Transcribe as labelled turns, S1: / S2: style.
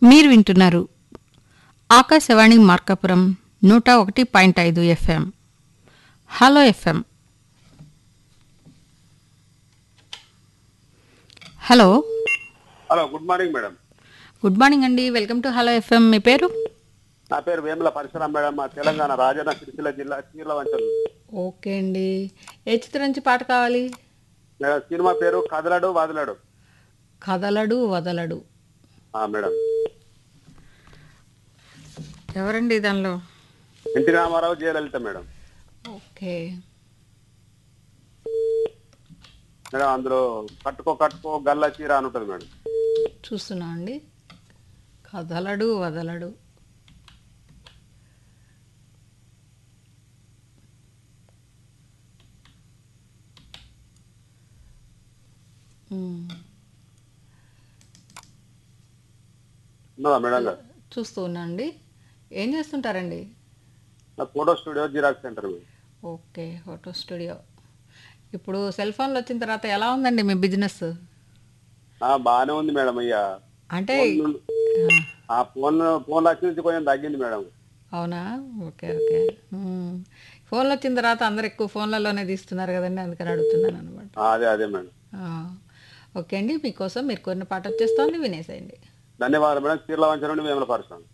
S1: మీరు వింటున్నారు ఆకాశవాణి మార్కాపురం నూట ఒకటి పాయింట్ ఐదు FM hello FM hello
S2: hello good morning madam
S1: good morning అండి వెల్కమ్ టు హలో ఎఫ్ఎం మీ పేరు
S2: నా పేరు వేముల పరశురాం మేడం మా తెలంగాణ రాజన్న సిరిసిల్ల జిల్లా చీర్ల వంచలు
S1: ఓకే అండి ఏ చిత్రం నుంచి పాట కావాలి
S2: మేడం సినిమా పేరు కదలడు వదలడు
S1: కదలడు వదలడు
S2: ఆ, మేడం
S1: ఎవరండి దానిలో
S2: NT Ramarao Jayalalithaa madam
S1: okay
S2: madam అందులో కట్టుకో కట్టుకో గల్లా చీర అని ఉంటుంది మేడం
S1: చూస్తున్నా అండి కదలడు వదలడు మ్మ్.
S2: ఉన్నదా మేడం గారు
S1: చూస్తూ ఉన్నా అండి ఏం చేస్తుంటారండి
S2: నా photo studio xerox centre madam
S1: okay photo studio ఇప్పుడు సెల్ ఫోన్లు వచ్చిన తర్వాత ఎలా ఉందండి మీ బిజినెస్
S2: ఆ, బాగానే ఉంది మేడం అయ్యా
S1: అంటే
S2: ఆ ఫోన్ ఫోన్ వచ్చి నుంచి కొంచెం తగ్గింది మేడం
S1: అవునా ఓకే ఓకే మ్మ్. ఫోన్లు వచ్చిన తర్వాత అందరు ఎక్కువ ఫోన్లలోనే తీస్తున్నారు కదండి అందుకని అడుగుతున్నాను అనమాట
S2: ఆ, అదే అదే మేడం
S1: ఓకే అండి మీకోసం మీరు కొన్ని పాట వచ్చేస్తోంది వినేసేయండి
S2: ధన్యవాదాలు మేడం చీర్ల వంచ నుండి వేముల పరశురాం